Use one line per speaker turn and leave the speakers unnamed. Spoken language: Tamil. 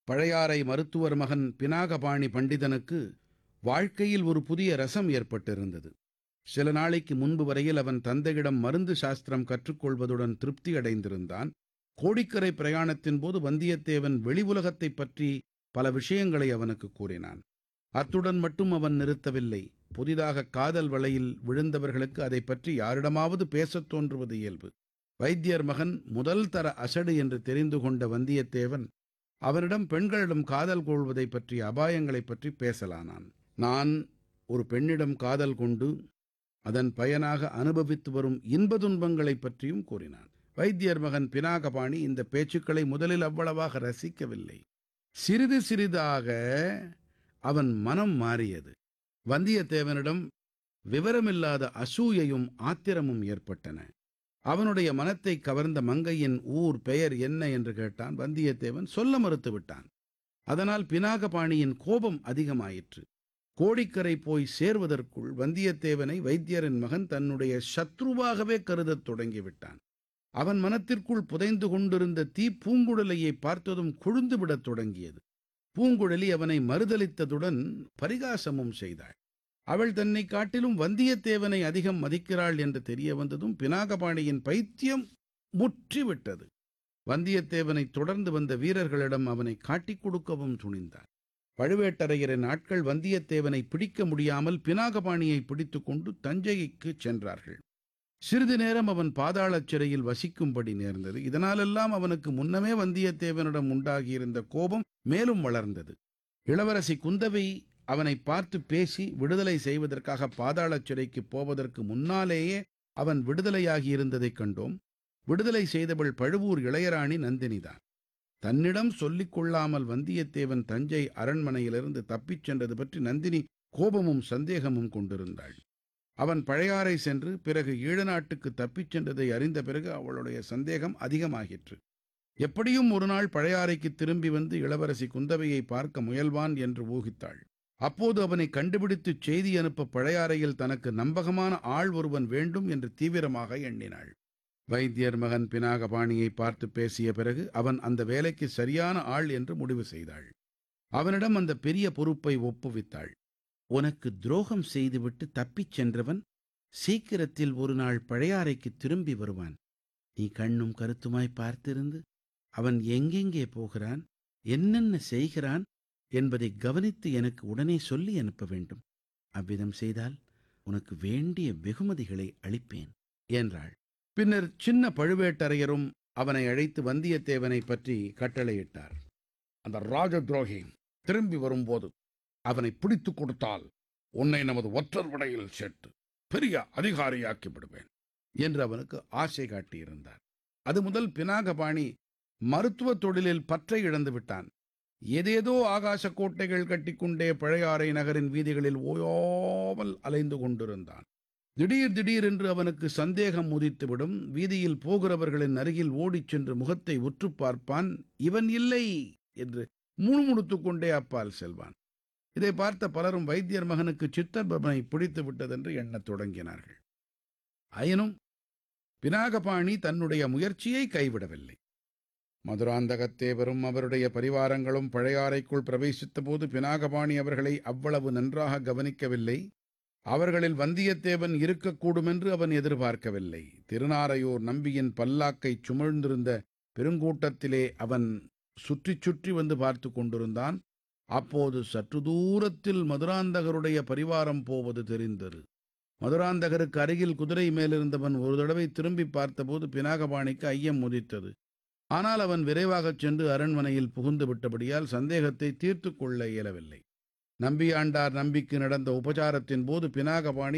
பழையாறை மருத்துவர் மகன் பினாகபாணி பண்டிதனுக்கு வாழ்க்கையில் ஒரு புதிய ரசம் ஏற்பட்டிருந்தது சில நாளைக்கு முன்பு வரையில் அவன் தந்தையிடம் மருந்து சாஸ்திரம் கற்றுக்கொள்வதுடன் திருப்தி அடைந்திருந்தான் கோடிக்கரை பிரயாணத்தின் போது வந்தியத்தேவன் வெளி உலகத்தைப் பற்றி பல விஷயங்களை அவனுக்கு கூறினான் அத்துடன் மட்டும் அவன் நிறுத்தவில்லை புதிதாக காதல் வலையில் விழுந்தவர்களுக்கு அதை பற்றி யாரிடமாவது பேசத் தோன்றுவது இயல்பு வைத்தியர் மகன் முதல் தர அசடு என்று தெரிந்து கொண்ட வந்தியத்தேவன் அவனிடம் பெண்களிடம் காதல் கொள்வதை பற்றிய அபாயங்களைப் பற்றி பேசலானான் நான் ஒரு பெண்ணிடம் காதல் கொண்டு அதன் பயனாக அனுபவித்து வரும் இன்ப துன்பங்களைப் பற்றியும் கூறினான் வைத்தியர் மகன் பினாகபாணி இந்த பேச்சுக்களை முதலில் அவ்வளவாக ரசிக்கவில்லை சிறிது சிறிதாக அவன் மனம் மாறியது வந்தியத்தேவனிடம் விவரமில்லாத அசூயையும் ஆத்திரமும் ஏற்பட்டன அவனுடைய மனத்தை கவர்ந்த மங்கையின் ஊர் பெயர் என்ன என்று கேட்டான் வந்தியத்தேவன் சொல்ல மறுத்து விட்டான் அதனால் பினாகபாணியின் கோபம் அதிகமாயிற்று கோடிக்கரை போய் சேர்வதற்குள் வந்தியத்தேவனை வைத்தியரின் மகன் தன்னுடைய சத்ருவாகவே கருதத் தொடங்கிவிட்டான் அவன் மனத்திற்குள் புதைந்து கொண்டிருந்த தீ பூங்குழலியை பார்த்ததும் கொழுந்துவிடத் தொடங்கியது பூங்குழலி அவனை மறுதலித்ததுடன் பரிகாசமும் செய்தாள் அவள் தன்னை காட்டிலும் வந்தியத்தேவனை அதிகம் மதிக்கிறாள் என்று தெரிய வந்ததும் பினாகபாணியின் பைத்தியம் முற்றிவிட்டது வந்தியத்தேவனை தொடர்ந்து வந்த வீரர்களிடம் அவனை காட்டிக் கொடுக்கவும் துணிந்தார் பழுவேட்டரையரின் ஆட்கள் வந்தியத்தேவனை பிடிக்க முடியாமல் பினாகபாணியை பிடித்துக் கொண்டு தஞ்சைக்கு சென்றார்கள் சிறிது நேரம் அவன் பாதாளச் சிறையில் வசிக்கும்படி நேர்ந்தது இதனாலெல்லாம் அவனுக்கு முன்னமே வந்தியத்தேவனிடம் உண்டாகியிருந்த கோபம் மேலும் வளர்ந்தது இளவரசி குந்தவை அவனை பார்த்து பேசி விடுதலை செய்வதற்காக பாதாளச் சிறைக்கு போவதற்கு முன்னாலேயே அவன் விடுதலையாகி இருந்ததைக் கண்டோம் விடுதலை செய்தவள் பழுவூர் இளையராணி நந்தினிதான் தன்னிடம் சொல்லிக் கொள்ளாமல் வந்தியத்தேவன் தஞ்சை அரண்மனையிலிருந்து தப்பிச் சென்றது பற்றி நந்தினி கோபமும் சந்தேகமும் கொண்டிருந்தாள் அவன் பழையாறை சென்று பிறகு ஈழ நாட்டுக்கு தப்பிச் சென்றதை அறிந்த பிறகு அவளுடைய சந்தேகம் அதிகமாகிற்று எப்படியும் ஒரு நாள் பழையாறைக்கு திரும்பி வந்து இளவரசி குந்தவையை பார்க்க முயல்வான் என்று ஊகித்தாள் அப்போது அவனை கண்டுபிடித்து செய்தி அனுப்ப பழையாறையில் தனக்கு நம்பகமான ஆள் ஒருவன் வேண்டும் என்று தீவிரமாக எண்ணினாள் வைத்தியர் மகன் பினாகபாணியை பார்த்து பேசிய பிறகு அவன் அந்த வேலைக்கு சரியான ஆள் என்று முடிவு செய்தாள் அவனிடம் அந்த பெரிய பொறுப்பை ஒப்புவித்தாள் உனக்கு துரோகம் செய்துவிட்டு தப்பிச் சென்றவன் சீக்கிரத்தில் ஒரு நாள் பழையாறைக்கு திரும்பி வருவான் நீ கண்ணும் கருத்துமாய் பார்த்திருந்து அவன் எங்கெங்கே போகிறான் என்னென்ன செய்கிறான் என்பதை கவனித்து எனக்கு உடனே சொல்லி அனுப்ப வேண்டும் அவ்விதம் செய்தால் உனக்கு வேண்டிய வெகுமதிகளை அளிப்பேன் என்றாள் பின்னர் சின்ன பழுவேட்டரையரும் அவனை அழைத்து வந்தியத்தேவனை பற்றி கட்டளையிட்டார் அந்த ராஜ துரோகி திரும்பி வரும்போது அவனை பிடித்துக் கொடுத்தால் உன்னை நமது ஒற்றர் படையில் சேர்த்து பெரிய அதிகாரியாக்கி விடுவேன் என்று அவனுக்கு ஆசை காட்டியிருந்தார் அது முதல் பினாகபாணி மருத்துவ தொழிலில் பற்றை இழந்து விட்டான் ஏதேதோ ஆகாச கோட்டைகள் கட்டிக்கொண்டே பழையாறை நகரின் வீதிகளில் ஓயாமல் அலைந்து கொண்டிருந்தான் திடீர் திடீரென்று அவனுக்கு சந்தேகம் உதித்துவிடும் வீதியில் போகிறவர்களின் அருகில் ஓடிச் சென்று முகத்தை உற்று பார்ப்பான் இவன் இல்லை என்று முணுமுணுத்துக் கொண்டே அப்பால் செல்வான் இதை பார்த்த பலரும் வைத்தியர் மகனுக்கு சித்தர்பவனை பிடித்து விட்டதென்று எண்ணத் தொடங்கினார்கள் ஆயினும் பினாகபாணி தன்னுடைய முயற்சியை கைவிடவில்லை மதுராந்தகத்தேவரும் அவருடைய பரிவாரங்களும் பழையாறைக்குள் பிரவேசித்த போது பினாகபாணி அவர்களை அவ்வளவு நன்றாக கவனிக்கவில்லை அவர்களில் வந்தியத்தேவன் இருக்கக்கூடும் என்று அவன் எதிர்பார்க்கவில்லை திருநாரையூர் நம்பியின் பல்லாக்கை சுமழ்ந்திருந்த பெருங்கூட்டத்திலே அவன் சுற்றி சுற்றி வந்து பார்த்து கொண்டிருந்தான் அப்போது சற்று தூரத்தில் மதுராந்தகருடைய பரிவாரம் போவது தெரிந்தது மதுராந்தகருக்கு அருகில் குதிரை மேலிருந்தவன் ஒரு தடவை திரும்பி பார்த்தபோது பினாகபாணிக்கு ஐயம் உதித்தது ஆனால் அவன் விரைவாகச் சென்று அரண்மனையில் புகுந்து விட்டபடியால் சந்தேகத்தை தீர்த்து கொள்ள இயலவில்லை நம்பியாண்டார் நம்பிக்கு நடந்த உபசாரத்தின் போது பினாகபாணி